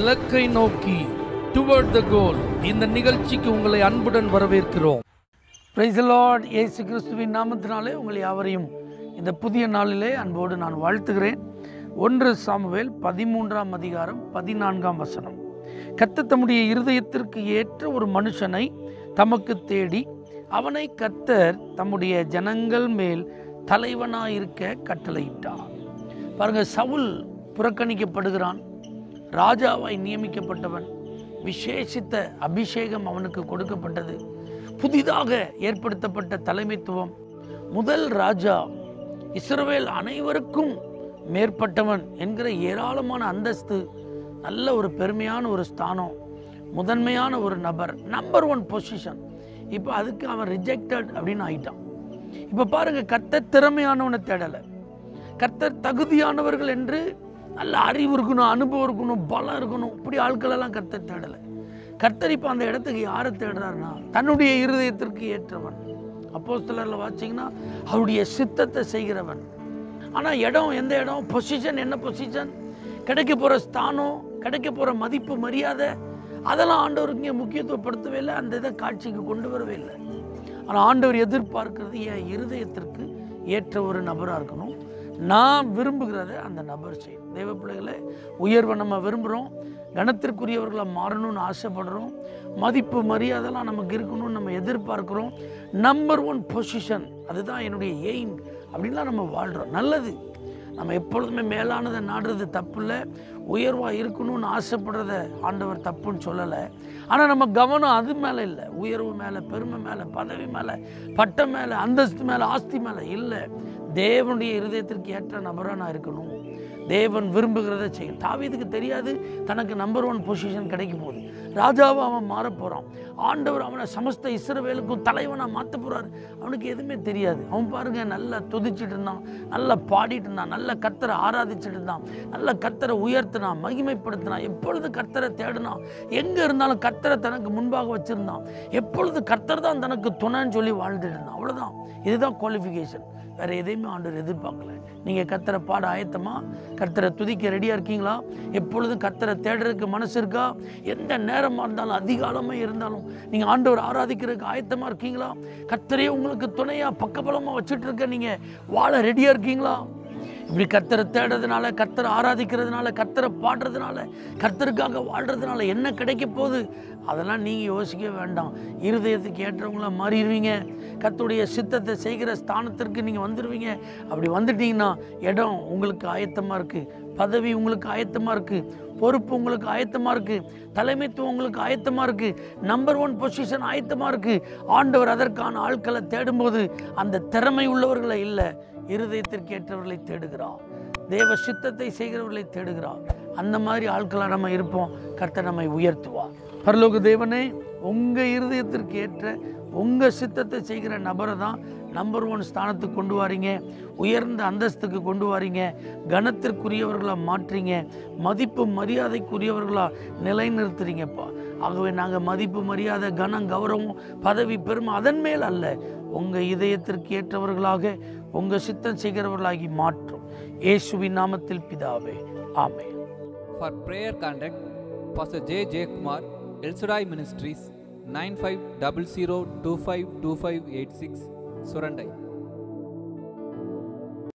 இலக்கை நோக்கி டுவர்ட் த கோல் இந்த நிகழ்ச்சிக்கு உங்களை அன்புடன் வரவேற்கிறோம் பிரைஸ் லார்ட் இயேசு கிறிஸ்துவின் நாமத்தினாலே உங்கள் யாவரையும் இந்த புதிய நாளிலே அன்போடு நான் வாழ்த்துகிறேன் ஒன்று சாமுவேல் பதிமூன்றாம் அதிகாரம் பதினான்காம் வசனம் கத்த தம்முடைய இருதயத்திற்கு ஏற்ற ஒரு மனுஷனை தமக்கு தேடி அவனை கத்தர் தம்முடைய ஜனங்கள் மேல் தலைவனாயிருக்க கட்டளையிட்டார் பாருங்க சவுல் புறக்கணிக்கப்படுகிறான் ராஜாவாய் நியமிக்கப்பட்டவன் விசேஷித்த அபிஷேகம் அவனுக்கு கொடுக்கப்பட்டது புதிதாக ஏற்படுத்தப்பட்ட தலைமைத்துவம் முதல் ராஜா இஸ்ரவேல் அனைவருக்கும் மேற்பட்டவன் என்கிற ஏராளமான அந்தஸ்து நல்ல ஒரு பெருமையான ஒரு ஸ்தானம் முதன்மையான ஒரு நபர் நம்பர் ஒன் பொசிஷன் இப்போ அதுக்கு அவன் ரிஜெக்டட் அப்படின்னு ஆயிட்டான் இப்போ பாருங்க கத்த திறமையானவனை தேடலை கர்த்தர் தகுதியானவர்கள் என்று நல்ல அறிவு இருக்கணும் அனுபவம் இருக்கணும் பலம் இருக்கணும் இப்படி ஆட்களெல்லாம் கர்த்தர் தேடலை கர்த்தர் இப்போ அந்த இடத்துக்கு யாரை தேடுறாருன்னா தன்னுடைய இருதயத்திற்கு ஏற்றவன் அப்போ சிலரில் வாச்சிங்கன்னா அவருடைய சித்தத்தை செய்கிறவன் ஆனால் இடம் எந்த இடம் பொசிஷன் என்ன பொசிஷன் கிடைக்க போகிற ஸ்தானம் கிடைக்க போகிற மதிப்பு மரியாதை அதெல்லாம் ஆண்டவருக்கு இங்கே முக்கியத்துவப்படுத்தவே இல்லை அந்த இதை காட்சிக்கு கொண்டு வரவே இல்லை ஆனால் ஆண்டவர் எதிர்பார்க்கிறது என் இருதயத்திற்கு ஏற்ற ஒரு நபராக இருக்கணும் நான் விரும்புகிறத அந்த நபர் செய்யும் தெய்வ பிள்ளைகளை உயர்வை நம்ம விரும்புகிறோம் கனத்திற்குரியவர்களாக மாறணும்னு ஆசைப்படுறோம் மதிப்பு மரியாதைலாம் நமக்கு இருக்கணும்னு நம்ம எதிர்பார்க்குறோம் நம்பர் ஒன் பொசிஷன் அதுதான் என்னுடைய எய்ம் அப்படின்லாம் நம்ம வாழ்கிறோம் நல்லது நம்ம எப்பொழுதுமே மேலானதை நாடுறது தப்பு இல்லை உயர்வாக இருக்கணும்னு ஆசைப்படுறத ஆண்டவர் தப்புன்னு சொல்லலை ஆனால் நம்ம கவனம் அது மேலே இல்லை உயர்வு மேலே பெருமை மேலே பதவி மேலே பட்டம் மேலே அந்தஸ்து மேலே ஆஸ்தி மேலே இல்லை தேவனுடைய இருதயத்திற்கு ஏற்ற நபராக நான் இருக்கணும் தேவன் விரும்புகிறத செய்யும் தாவீதுக்கு தெரியாது தனக்கு நம்பர் ஒன் பொசிஷன் கிடைக்க போகுது ராஜாவை அவன் மாறப் போகிறான் ஆண்டவர் அவனை சமஸ்த இஸ்ரவேலுக்கும் தலைவனாக மாற்ற போகிறாரு அவனுக்கு எதுவுமே தெரியாது அவன் பாருங்க நல்லா துதிச்சிட்டு இருந்தான் நல்லா பாடிட்டு இருந்தான் நல்ல கத்தரை ஆராதிச்சுட்டு இருந்தான் நல்ல கத்தரை உயர்த்தினான் மகிமைப்படுத்தினான் எப்பொழுது கத்தரை தேடினான் எங்கே இருந்தாலும் கத்தரை தனக்கு முன்பாக வச்சுருந்தான் எப்பொழுது கத்தர் தான் தனக்கு துணைன்னு சொல்லி வாழ்ந்துட்டு இருந்தான் அவ்வளோதான் இதுதான் குவாலிஃபிகேஷன் வேறு எதையுமே ஆண்டவர் எதிர்பார்க்கல நீங்கள் கத்தரை பாட ஆயத்தமா கத்தரை துதிக்க ரெடியாக இருக்கீங்களா எப்பொழுதும் கத்தரை தேடுறதுக்கு மனசு இருக்கா எந்த நேரமாக இருந்தாலும் அதிகாலமாக இருந்தாலும் நீங்கள் ஆண்டவர் ஆராதிக்கிறதுக்கு ஆயத்தமாக இருக்கீங்களா கத்தரையே உங்களுக்கு துணையாக பக்கபலமாக வச்சுட்டு இருக்க நீங்கள் வாழ ரெடியாக இருக்கீங்களா இப்படி கத்தரை தேடுறதுனால கத்தரை ஆராதிக்கிறதுனால கத்தரை பாடுறதுனால கத்தருக்காக வாழ்கிறதுனால என்ன கிடைக்க போகுது அதெல்லாம் நீங்கள் யோசிக்க வேண்டாம் இருதயத்துக்கு ஏற்றவங்கள மாறிடுவீங்க கத்துடைய சித்தத்தை செய்கிற ஸ்தானத்திற்கு நீங்கள் வந்துடுவீங்க அப்படி வந்துட்டீங்கன்னா இடம் உங்களுக்கு ஆயத்தமாக இருக்குது பதவி உங்களுக்கு ஆயத்தமாக இருக்குது பொறுப்பு உங்களுக்கு ஆயத்தமாக இருக்குது தலைமைத்துவம் உங்களுக்கு ஆயத்தமாக இருக்குது நம்பர் ஒன் பொசிஷன் ஆயத்தமாக இருக்குது ஆண்டவர் அதற்கான ஆட்களை தேடும்போது அந்த திறமை உள்ளவர்களை இல்லை இருதயத்திற்கு ஏற்றவர்களை தேடுகிறார் தேவ சித்தத்தை செய்கிறவர்களை தேடுகிறார் அந்த மாதிரி ஆட்களாக நம்ம இருப்போம் கர்த்தர் நம்மை உயர்த்துவார் பரலோக தேவனே உங்கள் இருதயத்திற்கு ஏற்ற உங்கள் சித்தத்தை செய்கிற நபரை தான் நம்பர் ஒன் ஸ்தானத்துக்கு கொண்டு வாரீங்க உயர்ந்த அந்தஸ்துக்கு கொண்டு வாரீங்க கனத்திற்குரியவர்களாக மாற்றீங்க மதிப்பு மரியாதைக்குரியவர்களாக நிலைநிறுத்துறீங்கப்பா ஆகவே நாங்கள் மதிப்பு மரியாதை கனம் கௌரவம் பதவி பெருமை அதன் மேல் அல்ல உங்கள் இதயத்திற்கு ஏற்றவர்களாக உங்கள் சித்தம் செய்கிறவர்களாகி மாற்றும் இயேசுவின் நாமத்தில் பிதாவே ஆமே For prayer contact, Pastor J. J. Kumar, El Shaddai Ministries, 9500252586, Surandai.